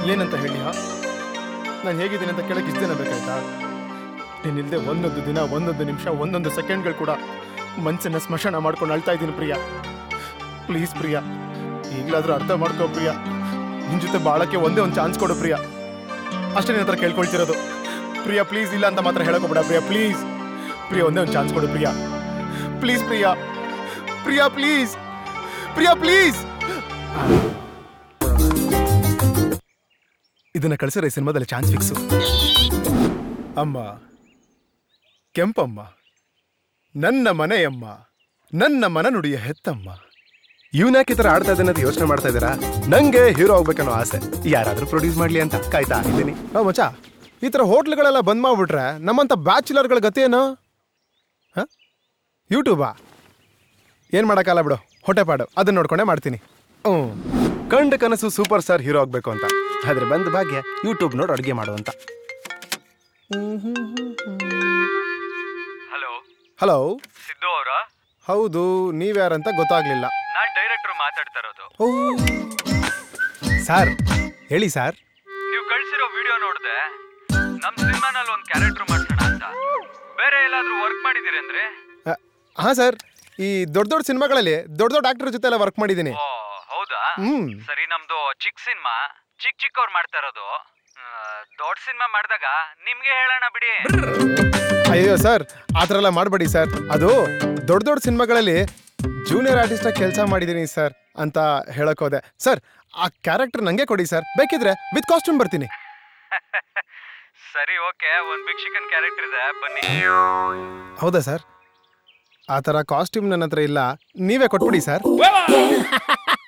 ಏನಂತ ಹೇಳಿ ಹಾ ನಾನು ಹೇಗಿದ್ದೀನಿ ಅಂತ ಕೇಳಕ್ಕೆ ಇಷ್ಟು ದಿನ ಬೇಕಾಯ್ತಾ ನೀನಿಲ್ಲದೆ ಒಂದೊಂದು ದಿನ ಒಂದೊಂದು ನಿಮಿಷ ಒಂದೊಂದು ಸೆಕೆಂಡ್ಗಳು ಕೂಡ ಮನಸ್ಸನ್ನ ಸ್ಮಶಾನ ಮಾಡ್ಕೊಂಡು ಅಳ್ತಾ ಇದ್ದೀನಿ ಪ್ರಿಯಾ ಪ್ಲೀಸ್ ಪ್ರಿಯಾ ಈಗಲಾದ್ರೂ ಅರ್ಥ ಮಾಡ್ಕೋ ಪ್ರಿಯಾ ನಿನ್ ಜೊತೆ ಬಾಳಕ್ಕೆ ಒಂದೇ ಒಂದು ಚಾನ್ಸ್ ಕೊಡು ಪ್ರಿಯಾ ಅಷ್ಟೇ ನಿನ್ನ ಹತ್ರ ಕೇಳ್ಕೊಳ್ತಿರೋದು ಪ್ರಿಯಾ ಪ್ಲೀಸ್ ಇಲ್ಲ ಅಂತ ಮಾತ್ರ ಹೇಳಕೋಬೇಡ ಪ್ರಿಯಾ ಪ್ಲೀಸ್ ಪ್ರಿಯಾ ಒಂದೇ ಒಂದು ಚಾನ್ಸ್ ಕೊಡು Priya please Priya Priya please Priya please ಇದನ್ನ ಕಳಿಸಿದ್ರೆ ಈ ಸಿನಿಮಾದಲ್ಲಿ ಚಾನ್ಸ್ ಫಿಕ್ಸು ಅಮ್ಮ ಕೆಂಪಮ್ಮ ನನ್ನ ಮನೆಯಮ್ಮ ನನ್ನ ಮನ ನುಡಿಯ ಹೆತ್ತಮ್ಮ ಇವ್ನ್ಯಾಕೆ ಈ ಥರ ಆಡ್ತಾ ಇದ್ದಾನೆ ಅಂತ ಯೋಚನೆ ಮಾಡ್ತಾ ಇದ್ದೀರಾ ನಂಗೆ ಹೀರೋ ಆಗ್ಬೇಕನ್ನೋ ಆಸೆ ಯಾರಾದ್ರೂ ಪ್ರೊಡ್ಯೂಸ್ ಮಾಡ್ಲಿ ಅಂತ ಕಾಯ್ತಾ ಇದ್ದೀನಿ ಹಾ ಮಚ್ಚ ಈ ಥರ ಹೋಟ್ಲ್ಗಳೆಲ್ಲ ಬಂದ್ ಮಾಡ್ಬಿಟ್ರೆ ನಮ್ಮಂಥ ಬ್ಯಾಚುಲರ್ಗಳ ಗತಿ ಏನು ಹಾಂ ಯೂಟ್ಯೂಬಾ ಏನು ಮಾಡೋಕ್ಕಲ್ಲ ಬಿಡು ಹೊಟ್ಟೆಪಾಡು ಅದನ್ನ ನೋಡ್ಕೊಂಡೇ ಮಾಡ್ತೀನಿ ಹ್ಞೂ ಕಂಡ ಕನಸು ಸೂಪರ್ ಸ್ಟಾರ್ ಹೀರೋ ಆಗ್ಬೇಕು ಅಂತ ಆದ್ರೆ ಬಂದ ಭಾಗ್ಯ ಯೂಟ್ಯೂಬ್ ನೋಡಿ ಅಡುಗೆ ಮಾಡು ಅಂತ ಹಲೋ ಹಲೋ ಸಿದ್ದು ಅವರ ಹೌದು ನೀವ್ಯಾರಂತ ಗೊತ್ತಾಗ್ಲಿಲ್ಲ ನಾನ್ ಡೈರೆಕ್ಟರ್ ಮಾತಾಡ್ತಾ ಇರೋದು ಓ ಸರ್ ಹೇಳಿ ಸರ್ ನೀವು ಕಳ್ಸಿರೋ ವಿಡಿಯೋ ನೋಡ್ದೆ ನಮ್ ಸಿನಿಮಾನಲ್ಲಿ ಒಂದು ಕ್ಯಾರೆಕ್ಟರ್ ಮಾಡ್ಸೋಣ ಅಂತ ಬೇರೆ ಎಲ್ಲಾದ್ರೂ ವರ್ಕ್ ಮಾಡಿದಿರಿ ಅಂದ್ರೆ ಹಾಂ ಸರ್ ಈ ದೊಡ್ಡ ದೊಡ್ಡ ಸಿನಿಮಾಗಳಲ್ಲಿ ದೊಡ್ಡ ದೊಡ್ಡ ಆಕ್ಟರ್ ಜೊತೆ ಎಲ್ಲ ವರ್ಕ್ ಮಾಡಿದ್ದೀನಿ ಓ ಹೌದಾ ಹ್ಮ್ ಸರಿ ನಮ್ದು ಚಿಕ್ಕ ಸಿನಿಮಾ ಚಿಕ್ಕ ಚಿಕ್ಕವ್ರು ಮಾಡ್ತಾ ಇರೋದು ಆ, ದೊಡ್ಡ ಸಿನಿಮಾ ಮಾಡಿದಾಗ ನಿಮ್ಗೆ ಹೇಳೋಣ ಬಿಡಿ ಅಯ್ಯೋ ಸರ್ ಆ ಥರ ಎಲ್ಲ ಮಾಡಬೇಡಿ ಸರ್ ಅದು ದೊಡ್ಡ ದೊಡ್ಡ ಸಿನಿಮಾಗಳಲ್ಲಿ ಜೂನಿಯರ್ ಆರ್ಟಿಸ್ಟಾಗಿ ಕೆಲಸ ಮಾಡಿದ್ದೀನಿ ಸರ್ ಅಂತ ಹೇಳಕ್ ಹೋದೆ ಸರ್ ಆ ಕ್ಯಾರೆಕ್ಟರ್ ನಂಗೆ ಕೊಡಿ ಸರ್ ಬೇಕಿದ್ರೆ ವಿತ್ ಕಾಸ್ಟ್ಯೂಮ್ ಬರ್ತೀನಿ ಸರಿ ಓಕೆ ಒಂದ್ ಭಿಕ್ಷಕನ್ ಕ್ಯಾರೆಕ್ಟರ್ ಇದೆ ಬನ್ನಿ ಹೌದಾ ಸರ್ ಆ ಥರ ಕಾಸ್ಟ್ಯೂಮ್ ನನ್ನ ಹತ್ರ ಇಲ್ಲ ನೀವೇ ಕೊಟ್ಬಿಡಿ ಸರ್